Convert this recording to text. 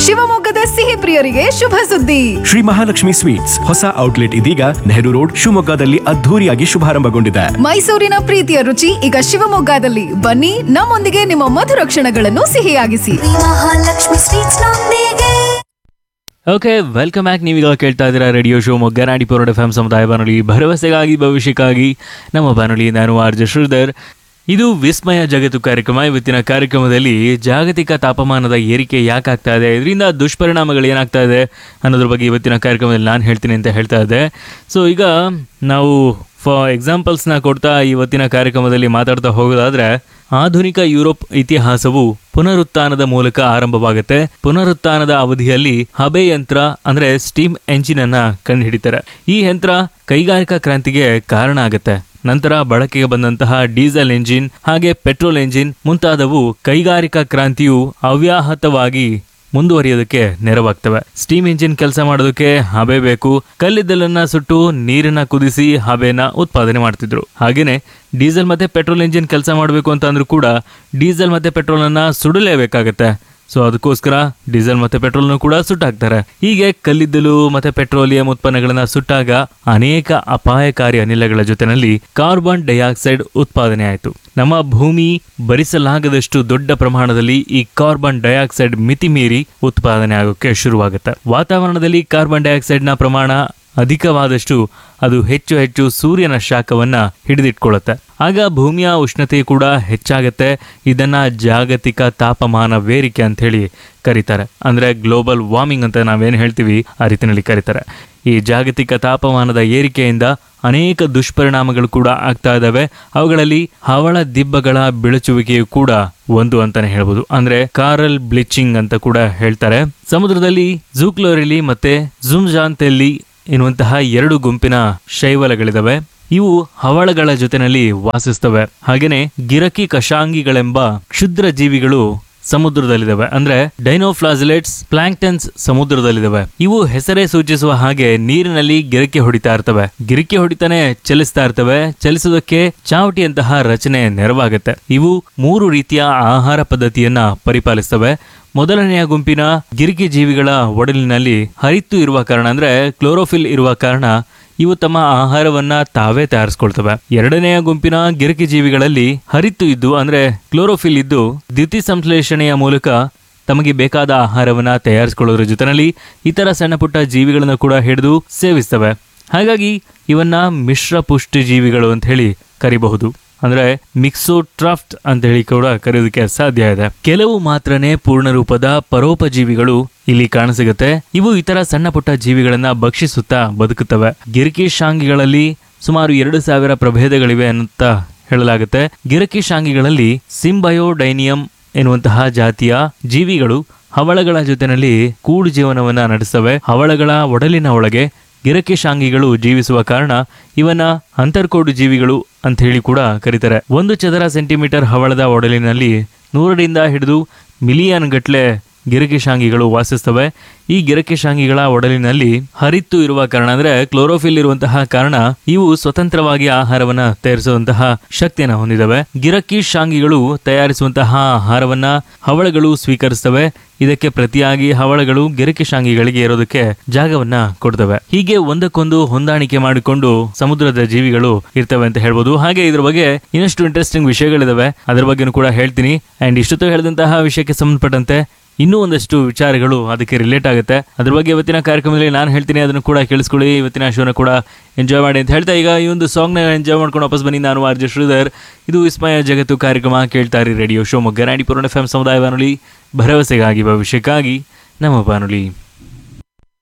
ಶಿವಮೊಗ್ಗದ ಸಿಹಿ ಪ್ರಿಯರಿಗೆ ಶುಭ ಸುದ್ದಿ ಶ್ರೀ ಮಹಾಲಕ್ಷ್ಮಿ ಸ್ವೀಟ್ಸ್ ಹೊಸ ಔಟ್ಲೆಟ್ ಇದೀಗ ನೆಹರು ರೋಡ್ ಶಿವಮೊಗ್ಗದಲ್ಲಿ ಅದ್ಧೂರಿಯಾಗಿ ಶುಭಾರಂಭಗೊಂಡಿದೆ ಮೈಸೂರಿನ ಪ್ರೀತಿಯ ರುಚಿ ಈಗ ಶಿವಮೊಗ್ಗದಲ್ಲಿ ಬನ್ನಿ ನಮ್ಮೊಂದಿಗೆ ನಿಮ್ಮ ಮಧುರ ಕ್ಷಣಗಳನ್ನು ಸಿಹಿಯಾಗಿಸಿ ಮಹಾಲಕ್ಷ್ಮಿ ಸ್ವೀಟ್ಸ್ ನೊಂದಿಗೆ ಓಕೆ ವೆಲ್ಕಮ್ ಬ್ಯಾಕ್ ನೀವೀಗ ಕೇಳ್ತಾ ಇದ್ದೀರಾ ರೇಡಿಯೋ ಶೋ ಮೊಗ್ಗನಾಡಿ ಪೋರಡ್ ಎಫ್ ಎಂ ಸಮುದಾಯ ಬಾನುಲಿ ಭರವಸೆಗಾಗಿ ಭವಿಷ್ಯಕ್ಕಾಗಿ ನಮ್ಮ ಬಾನುಲಿ ನಾನು ಆರ್ ಜೆ ಶ್ರೀಧರ್ ಇದು ವಿಸ್ಮಯ ಜಗತ್ತು ಕಾರ್ಯಕ್ರಮ ಇವತ್ತಿನ ಕಾರ್ಯಕ್ರಮದಲ್ಲಿ ಜಾಗತಿಕ ತಾಪಮಾನದ ಏರಿಕೆ ಯಾಕೆ ಆಗ್ತಾ ಇದೆ ಇದರಿಂದ ದುಷ್ಪರಿಣಾಮಗಳು ಏನಾಗ್ತಾ ಇದೆ ಅನ್ನೋದ್ರ ಬಗ್ಗೆ ಇವತ್ತಿನ ಕಾರ್ಯಕ್ರಮದಲ್ಲಿ ನಾನು ಹೇಳ್ತೀನಿ ಅಂತ ಹೇಳ್ತಾ ಇದ್ದೆ ಸೊ ಈಗ ನಾವು ಫಾರ್ ಎಕ್ಸಾಂಪಲ್ಸ್ನ ಕೊಡ್ತಾ ಇವತ್ತಿನ ಕಾರ್ಯಕ್ರಮದಲ್ಲಿ ಮಾತಾಡ್ತಾ ಹೋಗೋದಾದ್ರೆ ಆಧುನಿಕ ಯುರೋಪ್ ಇತಿಹಾಸವು ಪುನರುತ್ಥಾನದ ಮೂಲಕ ಆರಂಭವಾಗುತ್ತೆ ಪುನರುತ್ಥಾನದ ಅವಧಿಯಲ್ಲಿ ಹಬೆ ಯಂತ್ರ ಅಂದ್ರೆ ಸ್ಟೀಮ್ ಎಂಜಿನ್ ಅನ್ನ ಕಂಡುಹಿಡಿತಾರೆ ಈ ಯಂತ್ರ ಕೈಗಾರಿಕಾ ಕ್ರಾಂತಿಗೆ ಕಾರಣ ಆಗುತ್ತೆ ನಂತರ ಬಳಕೆಗೆ ಬಂದಂತಹ ಡೀಸೆಲ್ ಎಂಜಿನ್ ಹಾಗೆ ಪೆಟ್ರೋಲ್ ಎಂಜಿನ್ ಮುಂತಾದವು ಕೈಗಾರಿಕಾ ಕ್ರಾಂತಿಯು ಅವ್ಯಾಹತವಾಗಿ ಮುಂದುವರಿಯೋದಕ್ಕೆ ನೆರವಾಗ್ತವೆ ಸ್ಟೀಮ್ ಇಂಜಿನ್ ಕೆಲಸ ಮಾಡೋದಕ್ಕೆ ಹಬೆ ಬೇಕು ಕಲ್ಲಿದ್ದಲನ್ನ ಸುಟ್ಟು ನೀರನ್ನ ಕುದಿಸಿ ಹಬೆನ ಉತ್ಪಾದನೆ ಮಾಡ್ತಿದ್ರು ಹಾಗೇನೆ ಡೀಸೆಲ್ ಮತ್ತೆ ಪೆಟ್ರೋಲ್ ಇಂಜಿನ್ ಕೆಲಸ ಮಾಡಬೇಕು ಅಂತ ಅಂದ್ರೂ ಕೂಡ ಡೀಸೆಲ್ ಮತ್ತೆ ಪೆಟ್ರೋಲ್ ಅನ್ನ ಸುಡಲೇಬೇಕಾಗತ್ತೆ ಸೊ ಅದಕ್ಕೋಸ್ಕರ ಡೀಸೆಲ್ ಮತ್ತೆ ಪೆಟ್ರೋಲ್ನು ಕೂಡ ಸುಟ್ಟಾಕ್ತಾರೆ ಹೀಗೆ ಕಲ್ಲಿದ್ದಲು ಮತ್ತೆ ಪೆಟ್ರೋಲಿಯಂ ಉತ್ಪನ್ನಗಳನ್ನ ಸುಟ್ಟಾಗ ಅನೇಕ ಅಪಾಯಕಾರಿ ಅನಿಲಗಳ ಜೊತೆನಲ್ಲಿ ಕಾರ್ಬನ್ ಡೈಆಕ್ಸೈಡ್ ಉತ್ಪಾದನೆ ಆಯಿತು ನಮ್ಮ ಭೂಮಿ ಭರಿಸಲಾಗದಷ್ಟು ದೊಡ್ಡ ಪ್ರಮಾಣದಲ್ಲಿ ಈ ಕಾರ್ಬನ್ ಡೈಆಕ್ಸೈಡ್ ಮಿತಿ ಮೀರಿ ಉತ್ಪಾದನೆ ಆಗೋಕ್ಕೆ ಶುರುವಾಗುತ್ತೆ ವಾತಾವರಣದಲ್ಲಿ ಕಾರ್ಬನ್ ಡೈಆಕ್ಸೈಡ್ ನ ಪ್ರಮಾಣ ಅಧಿಕವಾದಷ್ಟು ಅದು ಹೆಚ್ಚು ಹೆಚ್ಚು ಸೂರ್ಯನ ಶಾಖವನ್ನ ಹಿಡಿದಿಟ್ಕೊಳ್ಳುತ್ತೆ ಆಗ ಭೂಮಿಯ ಉಷ್ಣತೆ ಕೂಡ ಹೆಚ್ಚಾಗತ್ತೆ ಇದನ್ನ ಜಾಗತಿಕ ತಾಪಮಾನ ವೇರಿಕೆ ಅಂತ ಹೇಳಿ ಕರೀತಾರೆ ಅಂದ್ರೆ ಗ್ಲೋಬಲ್ ವಾರ್ಮಿಂಗ್ ಅಂತ ನಾವೇನು ಹೇಳ್ತೀವಿ ಆ ರೀತಿಯಲ್ಲಿ ಕರೀತಾರೆ ಈ ಜಾಗತಿಕ ತಾಪಮಾನದ ಏರಿಕೆಯಿಂದ ಅನೇಕ ದುಷ್ಪರಿಣಾಮಗಳು ಕೂಡ ಆಗ್ತಾ ಇದ್ದಾವೆ ಅವುಗಳಲ್ಲಿ ಹವಳ ದಿಬ್ಬಗಳ ಬೆಳಚುವಿಕೆಯು ಕೂಡ ಒಂದು ಅಂತಾನೆ ಹೇಳ್ಬೋದು ಅಂದ್ರೆ ಕಾರಲ್ ಬ್ಲೀಚಿಂಗ್ ಅಂತ ಕೂಡ ಹೇಳ್ತಾರೆ ಸಮುದ್ರದಲ್ಲಿ ಜೂಕ್ಲೋರಿಲಿ ಮತ್ತೆ ಜುಮ್ಜಾಂತೆಲ್ಲಿ ಎನ್ನುವಂತಹ ಎರಡು ಗುಂಪಿನ ಶೈವಲಗಳಿದಾವೆ ಇವು ಹವಳಗಳ ಜೊತೆನಲ್ಲಿ ವಾಸಿಸ್ತವೆ ಹಾಗೇನೆ ಗಿರಕಿ ಕಶಾಂಗಿಗಳೆಂಬ ಕ್ಷುದ್ರ ಜೀವಿಗಳು ಸಮುದ್ರದಲ್ಲಿದ್ದಾವೆ ಅಂದ್ರೆ ಡೈನೋಫ್ಲಾಸಿಲೇಟ್ಸ್ ಪ್ಲಾಂಕ್ಟನ್ಸ್ ಸಮುದ್ರದಲ್ಲಿದ್ದಾವೆ ಇವು ಹೆಸರೇ ಸೂಚಿಸುವ ಹಾಗೆ ನೀರಿನಲ್ಲಿ ಗಿರಕಿ ಹೊಡಿತಾ ಇರ್ತವೆ ಗಿರಕಿ ಹೊಡಿತಾನೆ ಚಲಿಸ್ತಾ ಇರ್ತವೆ ಚಲಿಸೋದಕ್ಕೆ ಚಾವಟಿಯಂತಹ ರಚನೆ ನೆರವಾಗುತ್ತೆ ಇವು ಮೂರು ರೀತಿಯ ಆಹಾರ ಪದ್ಧತಿಯನ್ನ ಪರಿಪಾಲಿಸ್ತವೆ ಮೊದಲನೆಯ ಗುಂಪಿನ ಗಿರಿಕಿ ಜೀವಿಗಳ ಒಡಲಿನಲ್ಲಿ ಹರಿತ್ತು ಇರುವ ಕಾರಣ ಅಂದ್ರೆ ಕ್ಲೋರೋಫಿಲ್ ಇರುವ ಕಾರಣ ಇವು ತಮ್ಮ ಆಹಾರವನ್ನ ತಾವೇ ತಯಾರಿಸ್ಕೊಳ್ತವೆ ಎರಡನೆಯ ಗುಂಪಿನ ಗಿರಕಿ ಜೀವಿಗಳಲ್ಲಿ ಹರಿತ್ತು ಇದ್ದು ಅಂದ್ರೆ ಕ್ಲೋರೋಫಿಲ್ ಇದ್ದು ದ್ಯುತಿ ಸಂಶ್ಲೇಷಣೆಯ ಮೂಲಕ ತಮಗೆ ಬೇಕಾದ ಆಹಾರವನ್ನ ತಯಾರಿಸಿಕೊಳ್ಳೋದ್ರ ಜೊತೆನಲ್ಲಿ ಇತರ ಸಣ್ಣ ಪುಟ್ಟ ಜೀವಿಗಳನ್ನು ಕೂಡ ಹಿಡಿದು ಸೇವಿಸ್ತವೆ ಹಾಗಾಗಿ ಇವನ್ನ ಮಿಶ್ರ ಪುಷ್ಟಿ ಜೀವಿಗಳು ಅಂತ ಹೇಳಿ ಕರಿಬಹುದು ಅಂದ್ರೆ ಮಿಕ್ಸೋಟ್ರಾಫ್ಟ್ ಅಂತ ಹೇಳಿ ಕೂಡ ಕರೆಯೋದಕ್ಕೆ ಸಾಧ್ಯ ಇದೆ ಕೆಲವು ಮಾತ್ರನೇ ಪೂರ್ಣ ರೂಪದ ಪರೋಪಜೀವಿಗಳು ಇಲ್ಲಿ ಕಾಣಸಿಗುತ್ತೆ ಇವು ಇತರ ಸಣ್ಣ ಪುಟ್ಟ ಜೀವಿಗಳನ್ನ ಭಕ್ಷಿಸುತ್ತಾ ಬದುಕುತ್ತವೆ ಗಿರಿಕಿ ಶಾಂಗಿಗಳಲ್ಲಿ ಸುಮಾರು ಎರಡು ಸಾವಿರ ಪ್ರಭೇದಗಳಿವೆ ಅಂತ ಹೇಳಲಾಗುತ್ತೆ ಗಿರಕಿ ಶಾಂಗಿಗಳಲ್ಲಿ ಸಿಂಬಯೋಡೈನಿಯಂ ಎನ್ನುವಂತಹ ಜಾತಿಯ ಜೀವಿಗಳು ಹವಳಗಳ ಜೊತೆನಲ್ಲಿ ಕೂಡು ಜೀವನವನ್ನ ನಡೆಸ್ತವೆ ಹವಳಗಳ ಒಡಲಿನ ಒಳಗೆ ಗಿರಕಿ ಶಾಂಗಿಗಳು ಜೀವಿಸುವ ಕಾರಣ ಇವನ್ನ ಅಂತರ್ಕೋಡು ಜೀವಿಗಳು ಅಂತ ಹೇಳಿ ಕೂಡ ಕರೀತಾರೆ ಒಂದು ಚದರ ಸೆಂಟಿಮೀಟರ್ ಹವಳದ ಒಡಲಿನಲ್ಲಿ ನೂರರಿಂದ ಹಿಡಿದು ಮಿಲಿಯನ್ ಗಟ್ಲೆ ಗಿರಕಿಶಾಂಗಿಗಳು ವಾಸಿಸ್ತವೆ ಈ ಗಿರಕಿಶಾಂಗಿಗಳ ಒಡಲಿನಲ್ಲಿ ಹರಿತ್ತು ಇರುವ ಕಾರಣ ಅಂದ್ರೆ ಕ್ಲೋರೋಫಿಲ್ ಇರುವಂತಹ ಕಾರಣ ಇವು ಸ್ವತಂತ್ರವಾಗಿ ಆಹಾರವನ್ನ ತಯಾರಿಸುವಂತಹ ಶಕ್ತಿಯನ್ನು ಹೊಂದಿದವೆ ಗಿರಕಿ ಶಾಂಗಿಗಳು ತಯಾರಿಸುವಂತಹ ಆಹಾರವನ್ನ ಹವಳಗಳು ಸ್ವೀಕರಿಸ್ತವೆ ಇದಕ್ಕೆ ಪ್ರತಿಯಾಗಿ ಹವಳಗಳು ಗಿರಕಿ ಶಾಂಗಿಗಳಿಗೆ ಇರೋದಕ್ಕೆ ಜಾಗವನ್ನ ಕೊಡ್ತವೆ ಹೀಗೆ ಒಂದಕ್ಕೊಂದು ಹೊಂದಾಣಿಕೆ ಮಾಡಿಕೊಂಡು ಸಮುದ್ರದ ಜೀವಿಗಳು ಇರ್ತವೆ ಅಂತ ಹೇಳ್ಬೋದು ಹಾಗೆ ಇದ್ರ ಬಗ್ಗೆ ಇನ್ನಷ್ಟು ಇಂಟ್ರೆಸ್ಟಿಂಗ್ ವಿಷಯಗಳಿದಾವೆ ಅದ್ರ ಬಗ್ಗೆನೂ ಕೂಡ ಹೇಳ್ತೀನಿ ಅಂಡ್ ಇಷ್ಟೊತ್ತು ಹೇಳಿದಂತಹ ವಿಷಯಕ್ಕೆ ಸಂಬಂಧಪಟ್ಟಂತೆ ಇನ್ನೂ ಒಂದಷ್ಟು ವಿಚಾರಗಳು ಅದಕ್ಕೆ ರಿಲೇಟ್ ಆಗುತ್ತೆ ಅದ್ರ ಬಗ್ಗೆ ಇವತ್ತಿನ ಕಾರ್ಯಕ್ರಮದಲ್ಲಿ ನಾನು ಹೇಳ್ತೀನಿ ಅದನ್ನು ಕೂಡ ಕೇಳಿಸ್ಕೊಳ್ಳಿ ಇವತ್ತಿನ ಶೋನ ಕೂಡ ಎಂಜಾಯ್ ಮಾಡಿ ಅಂತ ಹೇಳ್ತಾ ಈಗ ಈ ಒಂದು ಸಾಂಗ್ನ ಎಂಜಾಯ್ ಮಾಡ್ಕೊಂಡು ವಾಪಸ್ ಬನ್ನಿ ನಾನು ಆರ್ ಜೆ ಶ್ರೀಧರ್ ಇದು ವಿಸ್ಮಯ ಜಗತ್ತು ಕಾರ್ಯಕ್ರಮ ಕೇಳ್ತಾ ಇರಿ ರೇಡಿಯೋ ಶಿವಮೊಗ್ಗ ನಾಡಿ ಪೂರ್ಣ ಎಫ್ ಎಂ ಸಮುದಾಯ ಬಾನುಲಿ ಭರವಸೆಗಾಗಿ ಭವಿಷ್ಯಕ್ಕಾಗಿ ನಮ್ಮ ಬಾನುಲಿ